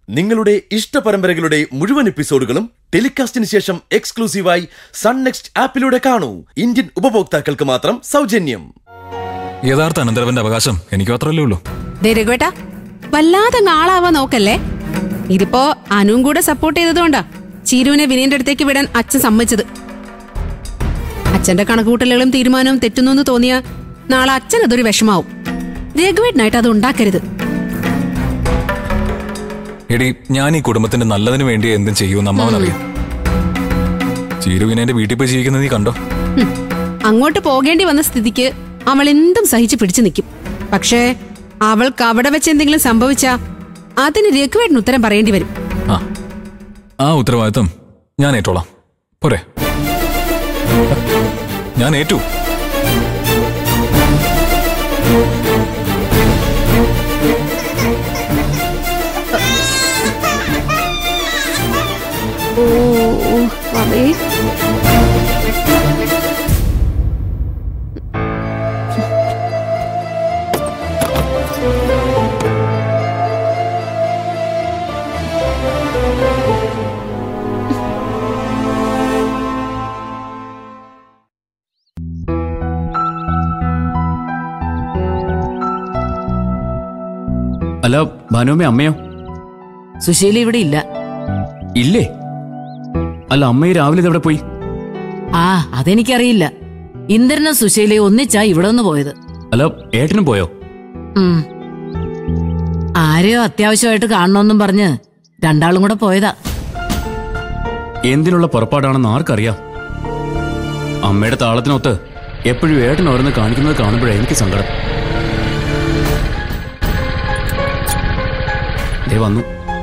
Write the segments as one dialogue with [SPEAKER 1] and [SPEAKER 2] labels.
[SPEAKER 1] നിങ്ങളുടെ ഇഷ്ട പരമ്പരകളുടെ മുഴുവൻ എപ്പിസോഡുകളും ടെലികാസ്റ്റിന് ശേഷം എക്സ്ക്ലൂസീവായി സൺ നെക്സ്റ്റ് ആപ്പിലൂടെ കാണൂ ഇന്ത്യൻ ഉപഭോക്താക്കൾക്ക് മാത്രം സൗജന്യം
[SPEAKER 2] യഥാർത്ഥ അനന്തരവന്റെ അവകാശം എനിക്ക് മാത്രമല്ലേ ഉള്ളൂ
[SPEAKER 3] ദേ രഘുവേട്ടാ വല്ലാതെ ആളാവാൻ നോക്കല്ലേ ഇതിപ്പോ അനുവും കൂടെ സപ്പോർട്ട് ചെയ്തതുകൊണ്ടാ ചീരുവിനെ വിനയന്റെ അടുത്തേക്ക് വിടാൻ അച്ഛൻ സമ്മതിച്ചത് അച്ഛന്റെ കണക്കുകൂട്ടലുകളും തീരുമാനവും തെറ്റുന്നു എന്ന് തോന്നിയ നാളെ അച്ഛൻ അതൊരു വിഷമാവും രഘുവേട്ടനായിട്ട് അത് ഉണ്ടാക്കരുത്
[SPEAKER 2] എടി ഞാൻ ഈ കുടുംബത്തിന്റെ നല്ലതിന് വേണ്ടി എന്തും ചെയ്യുമെന്ന് അമ്മാവനറിയാം ചീരുവിനെ എന്റെ വീട്ടിൽ പോയി ജീവിക്കുന്നത് നീ കണ്ടോ
[SPEAKER 3] ഹും. അങ്ങോട്ട് പോകേണ്ടി വന്ന സ്ഥിതിക്ക് അവൾ എന്തും സഹിച്ചു പിടിച്ചു നിൽക്കും പക്ഷേ അവൾക്ക് അവിടെ വെച്ച് എന്തെങ്കിലും സംഭവിച്ചാ അതിന് രഘുവേട്ടന് ഉത്തരം പറയേണ്ടി വരും
[SPEAKER 2] ആ ആ ഉത്തരവാദിത്വം ഞാൻ ഏറ്റോളാം പോരെ ഞാൻ ഏറ്റു
[SPEAKER 4] അല്ല ഭാനുമ്മ അമ്മയോ
[SPEAKER 5] സുശീല ഇവിടെ ഇല്ല
[SPEAKER 4] ഇല്ലേ അല്ല അമ്മ ഈ രാവിലെ ഇതെവിടെ പോയി
[SPEAKER 5] ആ അതെനിക്കറിയില്ല ഇന്ദ്രനും സുശീലയും ഒന്നിച്ചാ ഇവിടെ നിന്ന് പോയത്
[SPEAKER 4] അല്ല ഏട്ടനും പോയോ
[SPEAKER 5] ഉം. ആരെയോ അത്യാവശ്യമായിട്ട് കാണണമെന്നും പറഞ്ഞ് രണ്ടാളും കൂടെ പോയതാ
[SPEAKER 4] എന്തിനുള്ള പുറപ്പാടാണെന്ന് ആർക്കറിയാം അമ്മയുടെ താളത്തിനൊത്ത് എപ്പോഴും ഏട്ടൻ ഓരോന്ന് കാണിക്കുന്നത് കാണുമ്പോഴേ എനിക്ക് സങ്കടം ദേ വന്നു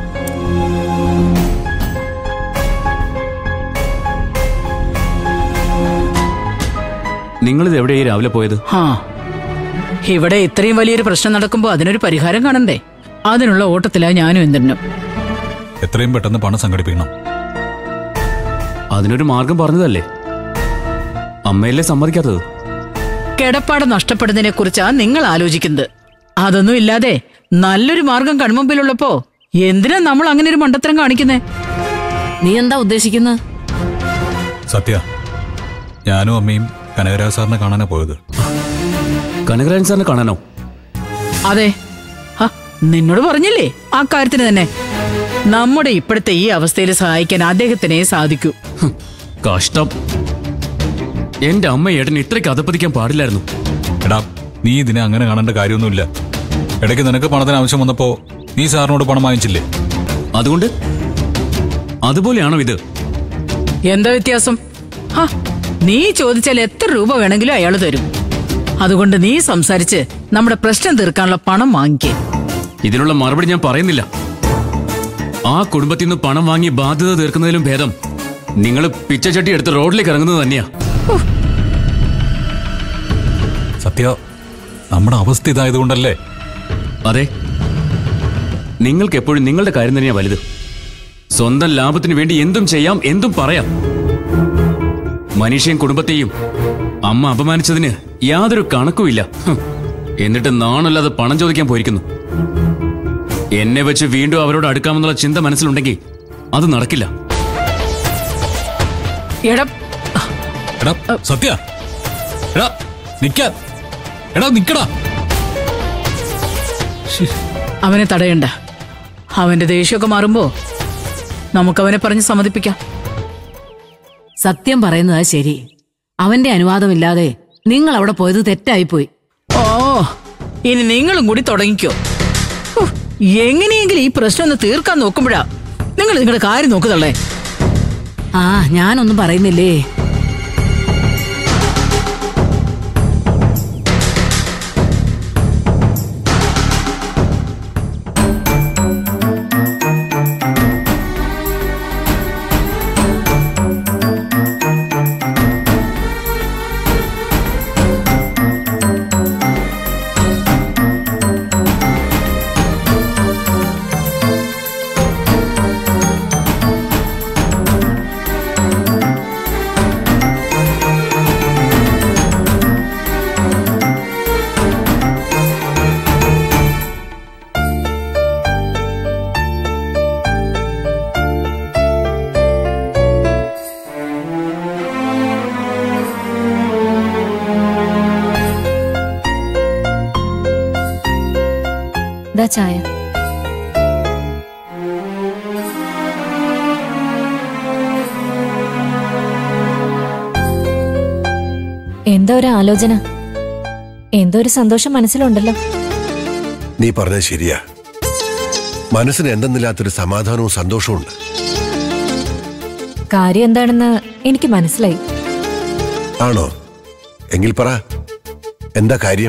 [SPEAKER 4] നിങ്ങളിത് എവിടെയാ ഈ രാവിലെ പോയത്
[SPEAKER 6] ആ ഇവിടെ ഇത്രയും വലിയൊരു പ്രശ്നം നടക്കുമ്പോൾ അതിനൊരു പരിഹാരം കാണണ്ടേ അതിനുള്ള ഓട്ടത്തിലാ ഞാനും ഇന്ദ്രനും
[SPEAKER 2] എത്രയും പെട്ടെന്ന് പണം സംഘടിപ്പിക്കണം
[SPEAKER 4] അതിനൊരു മാർഗം പറഞ്ഞതല്ലേ അമ്മയല്ലേ സമ്മതിക്കാത്തത്
[SPEAKER 6] കിടപ്പാട് നഷ്ടപ്പെടുന്നതിനെ കുറിച്ചാ നിങ്ങൾ ആലോചിക്കുന്നത് അതൊന്നും ഇല്ലാതെ നല്ലൊരു മാർഗം കൺമുമ്പിലുള്ളപ്പോ എന്തിനാ നമ്മൾ അങ്ങനെ ഒരു മണ്ടത്തരം കാണിക്കുന്നേ
[SPEAKER 5] നീ എന്താ ഉദ്ദേശിക്കുന്നത്
[SPEAKER 2] സത്യ ഞാനും അമ്മയും കനകരാജ് സാറിനെ കാണാനാ പോയത്
[SPEAKER 4] കനകരാജൻ സാറിനെ കാണാനോ
[SPEAKER 6] അതെ ഹ, നിന്നോട് പറഞ്ഞില്ലേ ആ കാര്യത്തിന് തന്നെ നമ്മുടെ ഇപ്പോഴത്തെ ഈ അവസ്ഥയിൽ സഹായിക്കാൻ അദ്ദേഹത്തിനെ സാധിക്കൂ
[SPEAKER 4] ഹും, കഷ്ടം എന്റെ അമ്മ ഏട്ടൻ ഇത്രയ്ക്ക് അധപ്പതിക്കാൻ പാടില്ലായിരുന്നു
[SPEAKER 2] എടാ നീ ഇതിനെ അങ്ങനെ കാണേണ്ട കാര്യമൊന്നുമില്ല ഇടയ്ക്ക് നിനക്ക് പണത്തിന് ആവശ്യം വന്നപ്പോ നീ സാറിനോട് പണം വാങ്ങിച്ചില്ലേ
[SPEAKER 4] അതുകൊണ്ട് അതുപോലെയാണോ ഇത്
[SPEAKER 6] എന്താ വ്യത്യാസം ഹ, നീ ചോദിച്ചാൽ എത്ര രൂപ വേണമെങ്കിലും അയാൾ തരും അതുകൊണ്ട് നീ സംസാരിച്ച് നമ്മുടെ പ്രശ്നം തീർക്കാനുള്ള പണം വാങ്ങിക്കേ
[SPEAKER 4] ഇതിനുള്ള മറുപടി ഞാൻ പറയുന്നില്ല ആ കുടുംബത്തിൽ നിന്ന് പണം വാങ്ങി ബാധ്യത തീർക്കുന്നതിലും ഭേദം നിങ്ങൾ പിച്ചച്ചട്ടി എടുത്ത് റോഡിലേക്ക് ഇറങ്ങുന്നത് തന്നെയാ
[SPEAKER 2] സത്യ നമ്മുടെ അവസ്ഥ ഇതായതുകൊണ്ടല്ലേ
[SPEAKER 4] അതെ നിങ്ങൾക്ക് എപ്പോഴും നിങ്ങളുടെ കാര്യം തന്നെയാ വലുത് സ്വന്തം ലാഭത്തിന് വേണ്ടി എന്തും ചെയ്യാം എന്തും പറയാം മനുഷ്യൻ കുടുംബത്തെയും അമ്മ അപമാനിച്ചതിന് യാതൊരു കണക്കുമില്ല ഹും. എന്നിട്ട് നാണല്ലാതെ പണം ചോദിക്കാൻ പോയിരിക്കുന്നു എന്നെ വെച്ച് വീണ്ടും അവരോട് അടുക്കാമെന്നുള്ള ചിന്ത മനസ്സിലുണ്ടെങ്കിൽ അത് നടക്കില്ല
[SPEAKER 6] എടാ
[SPEAKER 2] എടാ സത്യ എടാ നിക്കാ എടാ നിക്കടാ
[SPEAKER 6] അവനെ തടയണ്ട അവന്റെ ദേഷ്യമൊക്കെ മാറുമ്പോ നമുക്കവനെ പറഞ്ഞ് സമ്മതിപ്പിക്കാം
[SPEAKER 5] സത്യം പറയുന്നതാ ശരി അവന്റെ അനുവാദമില്ലാതെ നിങ്ങൾ അവിടെ പോയത് തെറ്റായിപ്പോയി
[SPEAKER 6] ഓ ഇനി നിങ്ങളും കൂടി തുടങ്ങിക്കോ ഹു, എങ്ങനെയെങ്കിലും ഈ പ്രശ്നം ഒന്ന് തീർക്കാൻ നോക്കുമ്പോഴാ നിങ്ങൾ നിങ്ങളുടെ കാര്യം നോക്കുതള്ളേ
[SPEAKER 5] ആ ഞാനൊന്നും പറയുന്നില്ലേ
[SPEAKER 7] ഇതാ ചായ എന്താ ഒരു ആലോചന എന്തോ ഒരു സന്തോഷം മനസ്സിലുണ്ടല്ലോ
[SPEAKER 8] നീ പറഞ്ഞത് ശരിയാ മനസ്സിന് എന്തെന്നില്ലാത്തൊരു സമാധാനവും സന്തോഷവും ഉണ്ട്
[SPEAKER 7] കാര്യം എന്താണെന്ന് എനിക്ക് മനസ്സിലായി
[SPEAKER 8] ആണോ എങ്കിൽ പറ എന്താ കാര്യം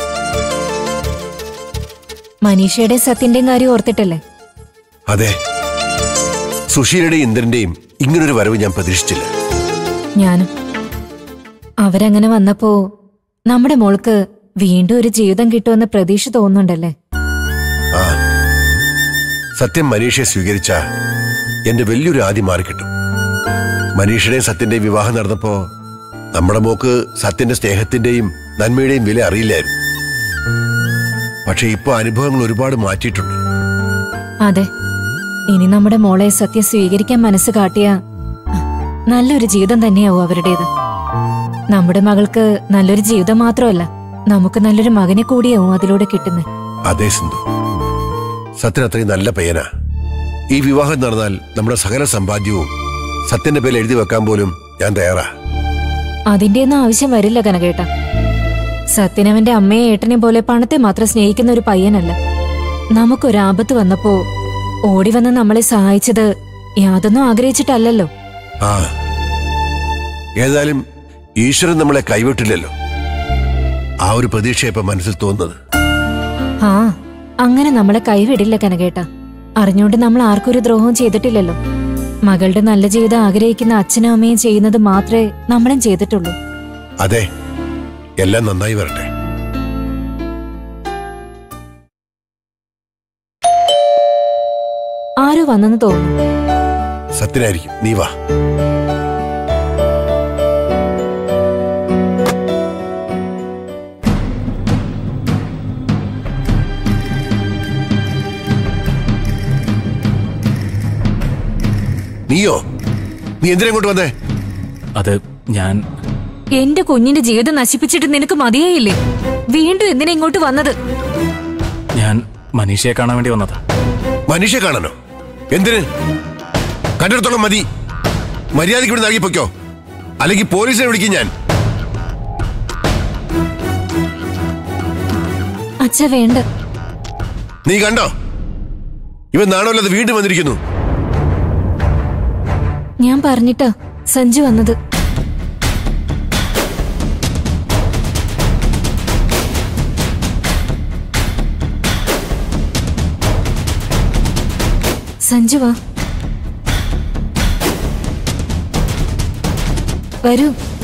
[SPEAKER 7] മനീഷയുടെ സത്യന്റെയും കാര്യം ഓർത്തിട്ടല്ലേ
[SPEAKER 8] അതെ സുശീലയുടെയും ഇന്ദ്രന്റെയും ഇങ്ങനൊരു വരവ് ഞാൻ പ്രതീക്ഷിച്ചില്ല
[SPEAKER 7] ഞാനും അവരങ്ങനെ വന്നപ്പോ നമ്മുടെ മോൾക്ക് വീണ്ടും ഒരു ജീവിതം കിട്ടുമെന്ന് പ്രതീക്ഷ തോന്നുന്നുണ്ടല്ലേ
[SPEAKER 8] ആ സത്യം മനീഷയെ സ്വീകരിച്ച എന്റെ വലിയൊരു ആദ്യം മാറിക്കിട്ടും മനീഷയുടെയും സത്യന്റെയും വിവാഹം നടന്നപ്പോ നമ്മുടെ മോക്ക് സത്യന്റെ സ്നേഹത്തിന്റെയും നന്മയുടെയും വില അറിയില്ലായിരുന്നു പക്ഷെ ഇപ്പൊ അനുഭവങ്ങൾ ഒരുപാട് മാറ്റിയിട്ടുണ്ട്
[SPEAKER 7] അതെ ഇനി നമ്മുടെ മോളെ സത്യം സ്വീകരിക്കാൻ മനസ്സ് കാട്ടിയ നല്ലൊരു ജീവിതം തന്നെയാവും അവരുടേത് നമ്മുടെ മകൾക്ക് നല്ലൊരു ജീവിതം മാത്രമല്ല നമുക്ക് നല്ലൊരു മകനെ കൂടിയാവും അതിലൂടെ കിട്ടുന്നത്
[SPEAKER 8] അതെ സിന്ധു സത്യൻ അത്രയും നല്ല പയ്യനാ ഈ വിവാഹം നടന്നാൽ നമ്മുടെ സകല സമ്പാദ്യവും സത്യന്റെ പേരിൽ എഴുതി വെക്കാൻ പോലും ഞാൻ തയ്യാറാ
[SPEAKER 7] അതിന്റെ ഒന്നും ആവശ്യം വരില്ല കനകേട്ട സത്യനവന്റെ അമ്മയെ ഏട്ടനെ പോലെ പണത്തെ മാത്രം സ്നേഹിക്കുന്ന ഒരു പയ്യനല്ല നമുക്കൊരു ആപത്ത് വന്നപ്പോ ഓടി വന്ന് നമ്മളെ സഹായിച്ചത് യാതൊന്നും ആഗ്രഹിച്ചിട്ടല്ലല്ലോ
[SPEAKER 8] ആ ഏതായാലും ഈശ്വരൻ നമ്മളെ കൈവിട്ടില്ലല്ലോ ആ ഒരു പ്രതീക്ഷ ഇപ്പൊ മനസ്സിൽ തോന്നുന്നത്
[SPEAKER 7] ആ അങ്ങനെ നമ്മളെ കൈവിടില്ല കനകേട്ട അറിഞ്ഞുകൊണ്ട് നമ്മൾ ആർക്കും ഒരു ദ്രോഹവും ചെയ്തിട്ടില്ലല്ലോ മകളുടെ നല്ല ജീവിതം ആഗ്രഹിക്കുന്ന അച്ഛനും അമ്മയും ചെയ്യുന്നത് മാത്രമേ നമ്മളും ചെയ്തിട്ടുള്ളൂ
[SPEAKER 8] അതെ എല്ലാം നന്നായി വരട്ടെ
[SPEAKER 7] ആരോ വന്നെന്ന് തോന്നുന്നു
[SPEAKER 8] സത്യനായിരിക്കും നീ വാ നീയോ നീ എന്തിനാ ഇങ്ങോട്ട് വന്നേ
[SPEAKER 2] അത് ഞാൻ
[SPEAKER 7] എന്റെ കുഞ്ഞിന്റെ ജീവിതം നശിപ്പിച്ചിട്ട് നിനക്ക് മതിയായില്ലേ വീണ്ടും എന്തിനാ ഇങ്ങോട്ട് വന്നത്
[SPEAKER 2] ഞാൻ മനീഷയെ കാണാൻ വേണ്ടി വന്നതാ
[SPEAKER 8] മനുഷ്യ കാണാനോ എന്തിന് കണ്ടിടത്തോളം മതി മര്യാദയ്ക്ക് ഇവിടെ നൽകി പൊയ്ക്കോ അല്ലെങ്കിൽ പോലീസിനെ വിളിക്കും ഞാൻ
[SPEAKER 7] അച്ഛ വേണ്ട
[SPEAKER 8] നീ കണ്ടോ ഇവൻ നാണമല്ലാതെ വീണ്ടും വന്നിരിക്കുന്നു
[SPEAKER 7] ഞാൻ പറഞ്ഞിട്ടാ സഞ്ജു വന്നത് സഞ്ജു വാ വരൂ